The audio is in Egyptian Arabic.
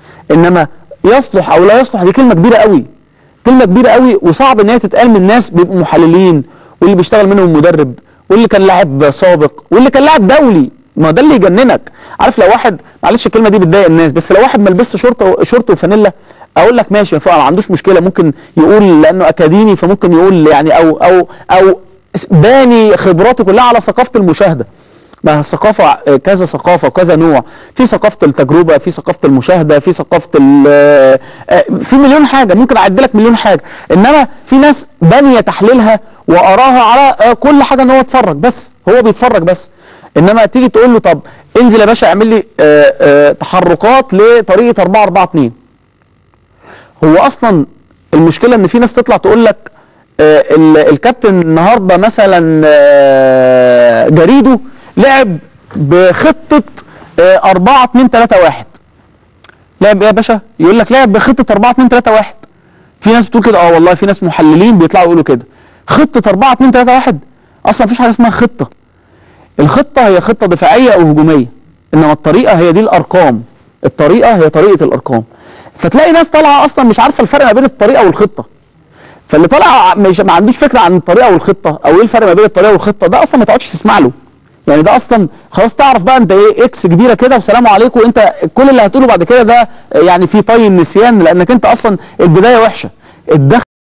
انما يصلح او لا يصلح دي كلمه كبيره قوي كلمه كبيره قوي وصعب ان هي تتقال من ناس بيبقوا محللين واللي بيشتغل منهم مدرب واللي كان لاعب سابق واللي كان لاعب دولي ما ده اللي يجننك عارف لو واحد معلش الكلمه دي بتضايق الناس بس لو واحد ما لبسش شورت شورت وفانيلا اقول لك ماشي ما عندوش مشكله ممكن يقول لانه اكاديمي فممكن يقول يعني او او او باني خبراته كلها على ثقافه المشاهده ما الثقافة آه، كذا ثقافة وكذا نوع في ثقافة التجربة في ثقافة المشاهدة في ثقافة ال- آه، آه، في مليون حاجة ممكن أعد لك مليون حاجة إنما في ناس بانية تحليلها وأراها على آه، كل حاجة إن هو يتفرج بس هو بيتفرج بس إنما تيجي تقول له طب انزل يا باشا اعمل لي آه، آه، تحركات لطريقة 4 4 2 هو اصلا المشكله ان في ناس تطلع تقول لك آه، ال- الكابتن النهارده مثلا آه، جريدو لعب بخطه 4 2 3 1 لعب ايه يا باشا؟ يقول لك لعب بخطه 4 2 3 1 في ناس بتقول كده اه والله في ناس محللين بيطلعوا يقولوا كده خطه 4 2 3 1 اصلا مفيش حاجه اسمها خطه الخطه هي خطه دفاعيه او هجوميه انما الطريقه هي دي الارقام الطريقه هي طريقه الارقام فتلاقي ناس طالعه اصلا مش عارفه الفرق ما بين الطريقه والخطه فاللي طالع مش ما عندوش فكره عن الطريقه والخطه او ايه الفرق ما بين الطريقه والخطه ده اصلا ما تقعدش تسمع له يعني ده اصلا خلاص تعرف بقى انت ايه اكس كبيره كده والسلام عليكم انت كل اللي هتقوله بعد كده ده يعني في طي النسيان لانك انت اصلا البدايه وحشه الدخل